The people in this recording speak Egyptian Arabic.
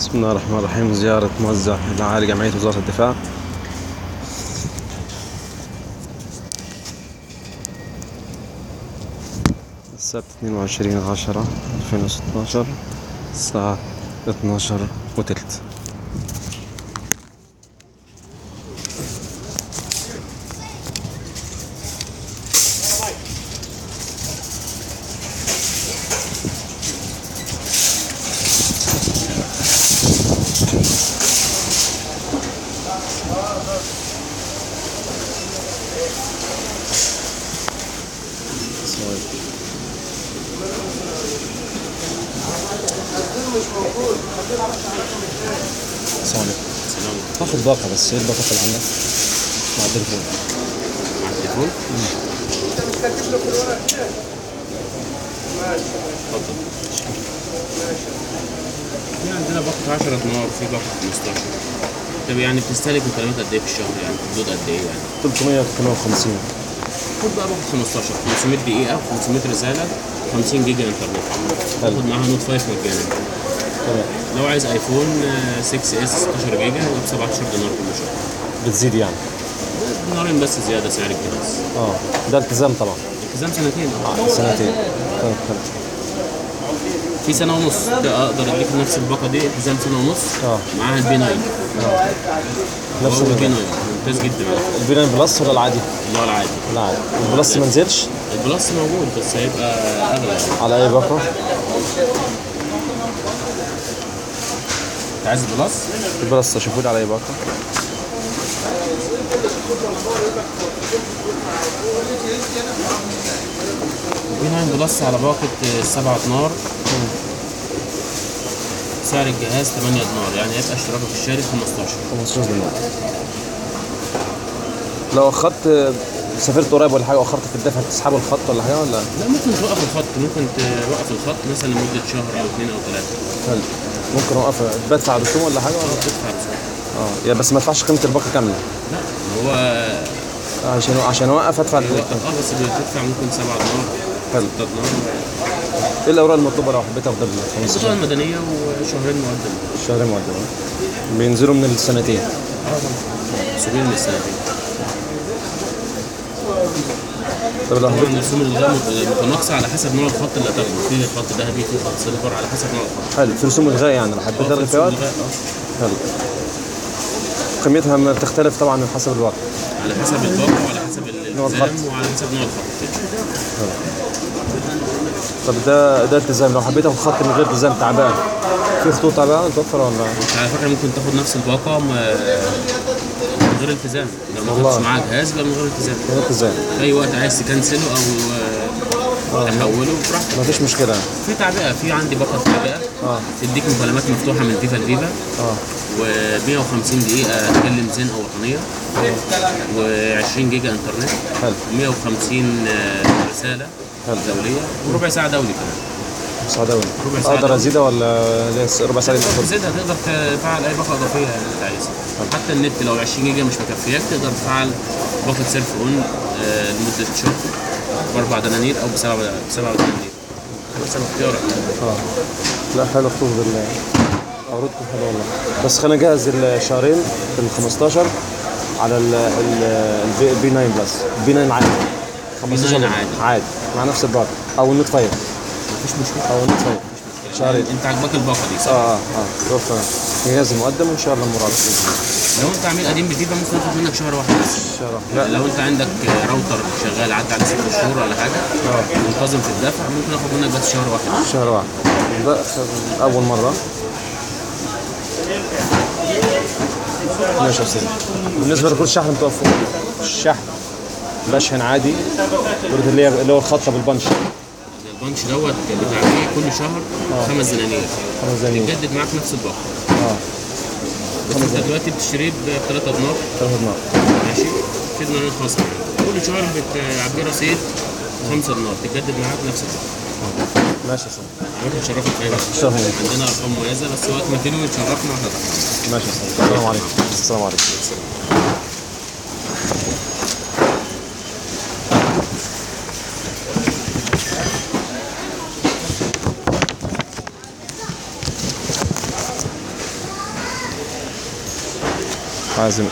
بسم الله الرحمن الرحيم زيارة موزع لعالي جمعية وزارة الدفاع السبت 22 10 2016 الساعة 12 وتلت السلام عليكم سلام هاخد باقة بس ايه الباقة اللي عندك؟ مع التليفون مع التليفون اتفضل في عندنا باقة 10 نار وفي باقة 15 طب يعني بتستهلك مكالمات قد ايه في الشهر يعني حدود قد ايه يعني 300 350 خد بقى باقة 15 500 دقيقة 500 رسالة 50 جيجا انترنت تاخد معاها نوت 5 مجانا تمام لو عايز ايفون آه، 6 اس 16 جيجا يبقى ب 17 دينار كل شهر بتزيد يعني دينارين بس زيادة سعر الجهاز اه ده التزام طبعا التزام سنتين اه آه. سنتين طيب حلو في سنة ونص ده اقدر اديك نفس الباقة دي التزام سنة ونص اه معاها البي 9 نفس هو البي النظام 9 ممتاز جدا البينا بلس ولا العادي؟ اللي هو العادي لا عادي البلس ما نزلش البلس موجود بس هيبقى اغلى يعني على اي باقة؟ انت عايز البلس؟ البلس شوفوا لي على اي باقة البي 9 بلس على باقة 7 دينار سعر الجهاز 8 دينار يعني هيبقى اشتراكه في الشهر 15 15 دينار لو اخدت سافرت قريب ولا حاجه واخرت في الدفع تسحبوا الخط ولا حاجه ولا لا ممكن توقف الخط ممكن توقف الخط مثلا لمدة شهر او اثنين او ثلاثة حلو ممكن اوقف بدفع رسوم ولا حاجه ولا تدفع رسوم اه يا بس ما ادفعش قيمه الباقه كامله لا هو عشان عشان اوقف ادفع ال- اه بس بتدفع ممكن 7 دينار حلو 6 دينار ايه الاوراق المطلوبه لو حبيت اخد ال البطاقة 15 المدنية وشهرين مقدم شهرين مقدم بينزلوا من السنتين اه طبعا سبيل من السنتين طب لو حبيت طبعا رسوم الغاء متناقصة على حسب نوع الخط اللي هتاخده في خط ذهبي في خط سيلفر على حسب نوع الخط حلو في رسوم الغاء يعني لو حبيت اه الغي في فيها رسوم وقت الغاء اه حلو قيمتها ما بتختلف طبعا من حسب الوقت على حسب الباقة وعلى حسب نوع الخط. الالتزام وعلى حسب نوع الخط طب ده ده التزام لو حبيت اخد خط من غير التزام تعبان في خطوط تعبان متوفره ولا انت على فكرة ممكن تاخد نفس الباقة م- من غير التزام لو ما والله. خدتش معاك جهاز يبقى من غير التزام من غير التزام في اي وقت عايز تكنسله او آه، تحوله براحتك ما فيش مشكله في تعبئة في عندي باقة تعبئة اه تديك مكالمات مفتوحة من فيفا لفيفا اه و150 دقيقة تكلم زين أو وطنية و20 جيجا إنترنت حلو 150 رسالة حلو دولية وربع ساعة دولي كمان مساعدة ولا ربع ساعة اقدر دولي. ازيدها ولا لسه ربع ساعه دي تاخد زيادة تقدر تفعل أي باقة إضافية يعني أنت عايزها حتى النت لو 20 جيجا مش مكفياك تقدر تفعل باقة سيرف أون آه، لمدة شهر بأربع دنانير أو بسبعة بسبعة دنانير حسب اختيارك اه لا حلو خطوط بال عروضكم حلوه والله بس خلينا نجهز الشهرين في ال 15 على ال ال البي 9 بلس البي 9 عادي 15 عادي. عادي مع نفس الباقه او النوت 5 مفيش مشكلة او النوت 5 شهرين أنت عجبك الباقة دي صح؟ اه اه اه توفى جهاز المقدم وان شاء الله مراد لو أنت عميل قديم بفيفا ممكن ياخد منك شهر واحد بس شهر لا لو انت عندك راوتر شغال عدى على ست شهور ولا حاجه منتظم في الدفع ممكن اخد منك بس شهر واحد شهر واحد ده اول مره ماشي يا استاذ بالنسبه لكل شحن متوفر الشحن بشحن عادي ورد اللي هي اللي هو الخطه بالبنش البنش دوت بتاع فيه كل شهر خمس دنانير خمس دنانير تجدد معاك نفس الباقه اه بس انت دلوقتي بتشتريه ب 3 دينار ثلاث نار ماشي في دينارين خاص كل شهر بتعبيه رصيد 5 دينار تجدد معاك نفس الباقه ماشي يا استاذ ممكن تشرفك في اي وقت شرف عندنا ارقام مميزه بس وقت ما تنوي تشرفنا واحنا تحت ماشي يا استاذ السلام عليكم السلام عليكم حازم